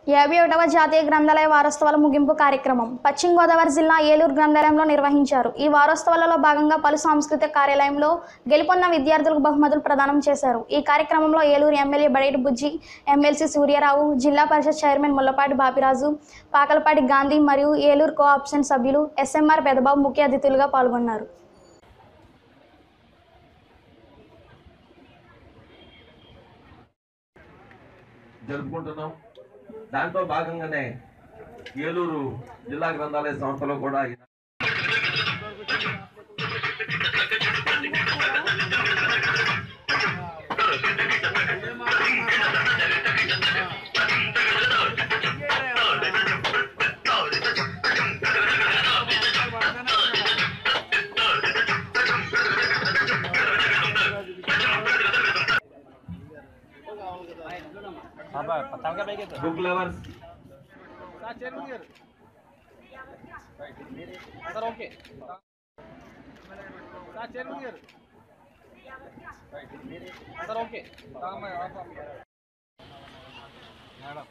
యాభై ఒకటవ జాతీయ గ్రంథాలయ వారోత్సవాల ముగింపు కార్యక్రమం పశ్చిమ గోదావరి జిల్లా ఏలూరు గ్రంథాలయంలో నిర్వహించారు ఈ వారోత్సవాలలో భాగంగా పలు సాంస్కృతిక కార్యాలయంలో గెలుపొందిన విద్యార్థులకు బహుమతులు ప్రదానం చేశారు ఈ కార్యక్రమంలో ఏలూరు ఎమ్మెల్యే బడేటి బుజ్జి ఎమ్మెల్సీ సూర్యారావు జిల్లా పరిషత్ చైర్మన్ ముల్లపాటి బాపిరాజు పాకలపాటి గాంధీ మరియు ఏలూరు కోఆప్షన్ సభ్యులు ఎస్ఎంఆర్ పెదబాబు ముఖ్య అతిథులుగా పాల్గొన్నారు జరుపుకుంటున్నాం దాంట్లో భాగంగానే ఏలూరు జిల్లా గ్రంథాలయ సంస్థలో కూడా ebook lovers sir okay sir chairman గారు సార్ ఓకే మేడం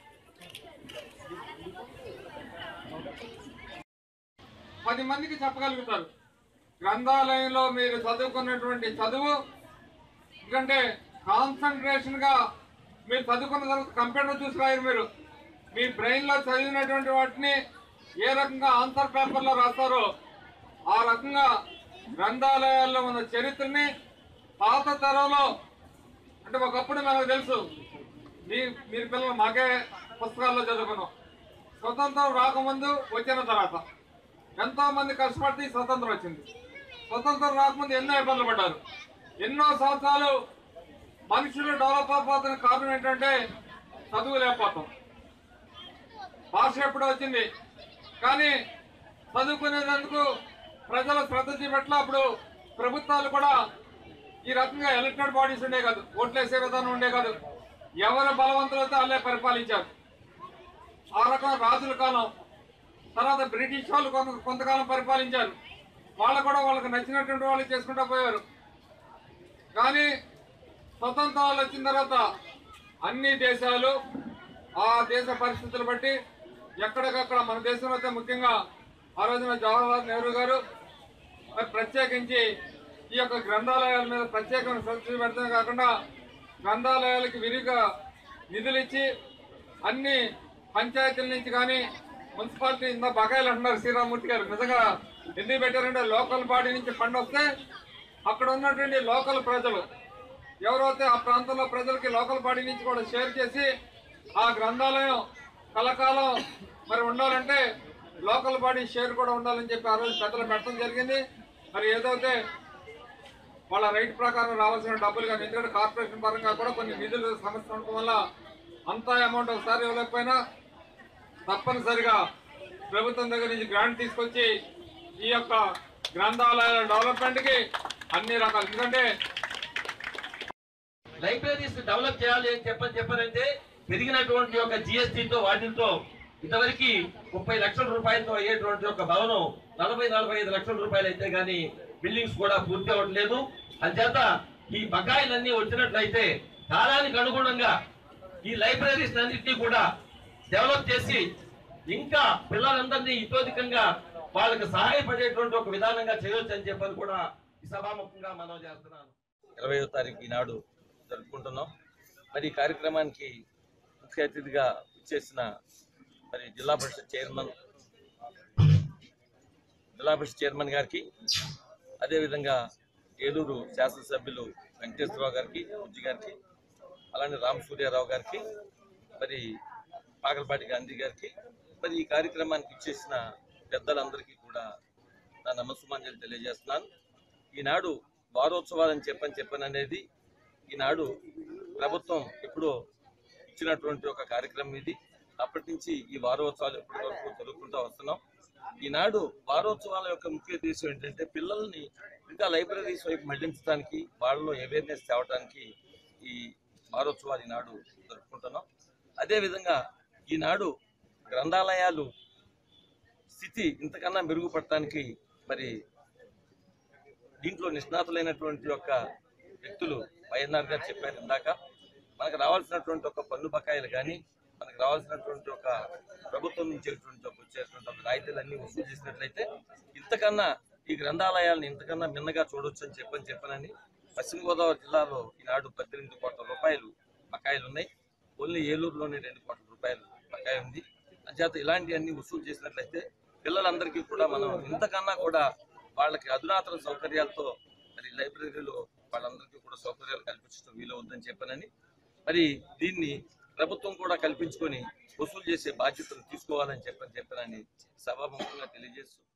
పది మందికి చెప్పగలుగుతారు గ్రంథాలయంలో మీరు చదువుకున్నటువంటి చదువు ఎందుకంటే కాన్సన్ట్రేషన్ గా మీరు చదువుకున్న తర్వాత కంప్యూటర్ చూసి రాయరు మీరు మీ బ్రెయిన్ లో చదివినటువంటి వాటిని ఏ రకంగా ఆన్సర్ పేపర్లో రాస్తారో ఆ రకంగా గ్రంథాలయాల్లో ఉన్న చరిత్రని పాత తరంలో అంటే ఒకప్పుడు మనకు తెలుసు మీ మీరు పిల్లలు మాకే పుస్తకాల్లో చదువుకున్నాం స్వతంత్రం రాకముందు వచ్చిన తర్వాత ఎంతో మంది కష్టపడితే ఈ స్వతంత్రం వచ్చింది స్వతంత్రం రాకముందు ఎన్నో ఇబ్బందులు పడ్డారు ఎన్నో సంవత్సరాలు మనుషులు డెవలప్ అయిపోతున్న కారణం ఏంటంటే చదువు లేకపోతాం భాష ఎప్పుడు వచ్చింది కానీ చదువుకునేందుకు ప్రజల శ్రద్ధ చూపెట్ల అప్పుడు ప్రభుత్వాలు కూడా ఈ రకంగా ఎలక్టెడ్ బాడీస్ ఉండే కాదు ఓట్లేసే విధానం ఉండే కాదు ఎవరు బలవంతులైతే వాళ్ళే పరిపాలించారు ఆ రకం రాజుల కాలం తర్వాత బ్రిటిష్ వాళ్ళు కొంత కొంతకాలం పరిపాలించారు వాళ్ళు కూడా వాళ్ళకి నచ్చినటువంటి వాళ్ళు చేసుకుంటూ పోయారు కానీ స్వతంత్రాలు వచ్చిన తర్వాత అన్ని దేశాలు ఆ దేశ పరిస్థితులు బట్టి ఎక్కడికక్కడ మన దేశంలో అయితే ముఖ్యంగా ఆ రోజున జవహర్లాల్ నెహ్రూ గారు మరి ప్రత్యేకించి ఈ యొక్క గ్రంథాలయాల మీద ప్రత్యేకమైన శ్రద్ధ పెడతామే కాకుండా గ్రంథాలయాలకి విరిగా నిధులు ఇచ్చి అన్ని పంచాయతీల నుంచి కానీ మున్సిపాలిటీ ఇంత బకాయిలు అంటున్నారు శ్రీరామూర్తి గారు నిజంగా ఎందుకు పెట్టారంటే లోకల్ బాడీ నుంచి ఫండ్ వస్తే అక్కడ ఉన్నటువంటి లోకల్ ప్రజలు ఎవరైతే ఆ ప్రాంతంలో ప్రజలకి లోకల్ బాడీ నుంచి కూడా షేర్ చేసి ఆ గ్రంథాలయం కలకాలం మరి ఉండాలంటే లోకల్ బాడీ షేర్ కూడా ఉండాలని చెప్పి ఆ రోజు పెద్దలు పెట్టడం జరిగింది మరి ఏదైతే వాళ్ళ రైట్ ప్రకారం రావాల్సిన డబ్బులు కానీ ఎందుకంటే కార్పొరేషన్ పరంగా కూడా కొన్ని నిధులు సమస్య ఉండటం వల్ల అంత అమౌంట్ ఒకసారి ఇవ్వలేకపోయినా తప్పనిసరిగా ప్రభుత్వం దగ్గర నుంచి గ్రాంట్ తీసుకొచ్చి ఈ యొక్క గ్రంథాలయాల డెవలప్మెంట్కి అన్ని రకాలు ఎందుకంటే లైబ్రరీస్ డెవలప్ చేయాలి అని చెప్పని చెప్పారంటే పెరిగినటువంటి యొక్క జిఎస్టీతో వాటితో ఇంతవరకు ముప్పై లక్షల రూపాయలతో అయ్యేటువంటి ఒక భవనం నలభై నలభై ఐదు లక్షల రూపాయలు అయితే గానీ బిల్డింగ్స్ కూడా పూర్తి అవ్వట్లేదు అంచేత ఈ బకాయిలన్నీ వచ్చినట్లయితే కాలానికి అనుగుణంగా ఈ లైబ్రరీస్ అన్నింటినీ కూడా డెవలప్ చేసి ఇంకా పిల్లలందరినీ ఇతోధికంగా వాళ్ళకి సహాయపడేటువంటి ఒక విధానంగా చేయొచ్చు అని చెప్పని కూడా ఈ సభాముఖంగా మనం చేస్తున్నాను ఇరవయో తారీఖు ఈనాడు జరుపుకుంటున్నాం మరి ఈ కార్యక్రమానికి ముఖ్య అతిథిగా ఇచ్చేసిన మరి జిల్లా పరిషత్ చైర్మన్ జిల్లా పరిషత్ చైర్మన్ గారికి అదేవిధంగా ఏలూరు శాసనసభ్యులు వెంకటేశ్వరరావు గారికి బుజ్జి గారికి అలానే రామ్ సూర్యారావు గారికి మరి పాకలపాటి గాంధీ గారికి మరి ఈ కార్యక్రమానికి ఇచ్చేసిన పెద్దలందరికీ కూడా నా నమస్సుమాంజలి తెలియజేస్తున్నాను ఈనాడు వారోత్సవాలని చెప్పని చెప్పని అనేది ఈనాడు ప్రభుత్వం ఎప్పుడో ఇచ్చినటువంటి ఒక కార్యక్రమం ఇది అప్పటి నుంచి ఈ వారోత్సవాలు ఎప్పటి వరకు జరుపుకుంటూ వస్తున్నాం ఈనాడు వారోత్సవాల యొక్క ముఖ్య ఉద్దేశం ఏంటంటే పిల్లల్ని ఇంకా లైబ్రరీస్ వైపు మళ్లించడానికి వాళ్ళలో అవేర్నెస్ తేవడానికి ఈ వారోత్సవాలు ఈనాడు జరుపుకుంటున్నాం అదేవిధంగా ఈనాడు గ్రంథాలయాలు స్థితి ఇంతకన్నా మెరుగుపడటానికి మరి దీంట్లో నిష్ణాతులైనటువంటి యొక్క వ్యక్తులు వైఎన్ఆర్ గారు చెప్పారు ఇందాక మనకు రావాల్సినటువంటి ఒక పన్ను బకాయిలు కానీ మనకు రావాల్సినటువంటి ఒక ప్రభుత్వం నుంచి వచ్చేటువంటి ఒక రాయితీలన్నీ వసూలు చేసినట్లయితే ఇంతకన్నా ఈ గ్రంథాలయాలను ఇంతకన్నా మిన్నగా చూడొచ్చు అని చెప్పని చెప్పనని పశ్చిమ గోదావరి జిల్లాలో ఈనాడు పద్దెనిమిది కోట్ల రూపాయలు బకాయిలు ఉన్నాయి ఓన్లీ ఏలూరులోనే రెండు కోట్ల రూపాయలు బకాయి ఉంది అంచేత ఇలాంటివన్నీ వసూలు చేసినట్లయితే పిల్లలందరికీ కూడా మనం ఇంతకన్నా కూడా వాళ్ళకి అధునాతన సౌకర్యాలతో మరి లైబ్రరీలో వాళ్ళందరికీ కూడా సౌకర్యాలు కల్పించడం వీలవుద్దని చెప్పనని మరి దీన్ని ప్రభుత్వం కూడా కల్పించుకొని వసూలు చేసే బాధ్యతను తీసుకోవాలని చెప్పని చెప్పనని సభాముఖంగా తెలియజేస్తూ